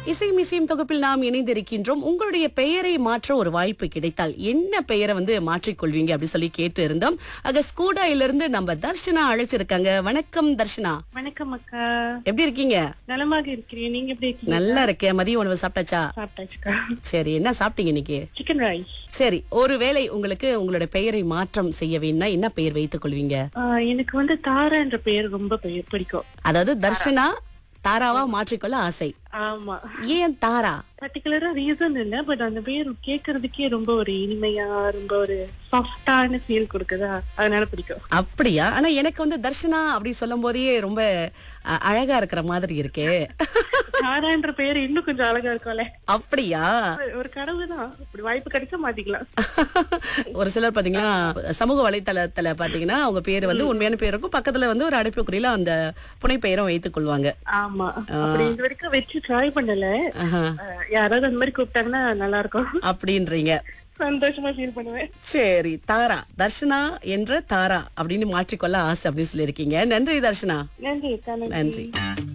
இசை மிசையும் தொகுப்பில் நாம் இணைந்திருக்கின்றோம் உங்களுடைய பெயரை மாற்ற ஒரு வாய்ப்பு கிடைத்தால் என்ன பெயரை வந்து மாற்றிக்கொள்வீங்க அப்படி சொல்லி கேட்டு இருந்தோம் ஆக ஸ்கூடாயில இருந்து நம்ம தர்ஷனா அழைச்சிருக்காங்க வணக்கம் தர்ஷனா வணக்கம் அக்கா எப்படி இருக்கீங்க நலமாக இருக்கிறேன் நீங்க எப்படி இருக்கீங்க நல்லா இருக்கேன் மதிய உணவு சாப்பிட்டாச்சா சாப்பிட்டாச்சுக்கா சரி என்ன சாப்பிட்டீங்க இன்னைக்கு சிக்கன் ரைஸ் சரி ஒருவேளை உங்களுக்கு உங்களோட பெயரை மாற்றம் செய்ய வேணும்னா என்ன பெயர் வைத்துக் கொள்வீங்க எனக்கு வந்து தாரா என்ற பெயர் ரொம்ப பெ- பிடிக்கும் அதாவது தர்ஷனா தாராவா மாற்றிக்கொள்ள ஆசை ஆமா ஏன் தாரா பர்டிகுலரா ரீசன் இல்ல பட் அந்த பேர் கேக்குறதுக்கே ரொம்ப ஒரு இனிமையா ரொம்ப ஒரு சாஃப்டான ஃபீல் கொடுக்குதா அதனால பிடிக்கும் அப்படியா ஆனா எனக்கு வந்து தர்ஷனா அப்படி சொல்லும் போதே ரொம்ப அ- அழகா இருக்கிற மாதிரி இருக்கே தாரான்ற பெயர் இன்னும் கொஞ்சம் அழகா இருக்கும்ல அப்படியா ஒரு கனவு தான் இப்படி வாய்ப்பு கிடைச்சா மாத்திக்கலாம் ஒரு சிலர் பாத்தீங்கன்னா சமூக வலைத்தளத்துல பாத்தீங்கன்னா அவங்க பேர் வந்து உண்மையான பேர் இருக்கும் பக்கத்துல வந்து ஒரு அடைப்புக்குறியில அந்த புனை பெயரும் வைத்துக் கொள்வாங்க ஆமா அப்படி இது வரைக்கும் வச்சு ட்ரை பண்ணல ஆஹா. அஹ், யாராவது அந்த மாதிரி கூப்பிட்டாங்கன்னா நல்லா இருக்கும் அப்படின்றீங்க சந்தோஷமா ஃபீல் பண்ணுவேன் சரி தாரா தர்ஷனா என்ற தாரா அப்படின்னு மாற்றிக்கொள்ள ஆசை அப்படின்னு சொல்லியிருக்கீங்க நன்றி தர்ஷனா நன்றி அக்கா நன்றி நன்றி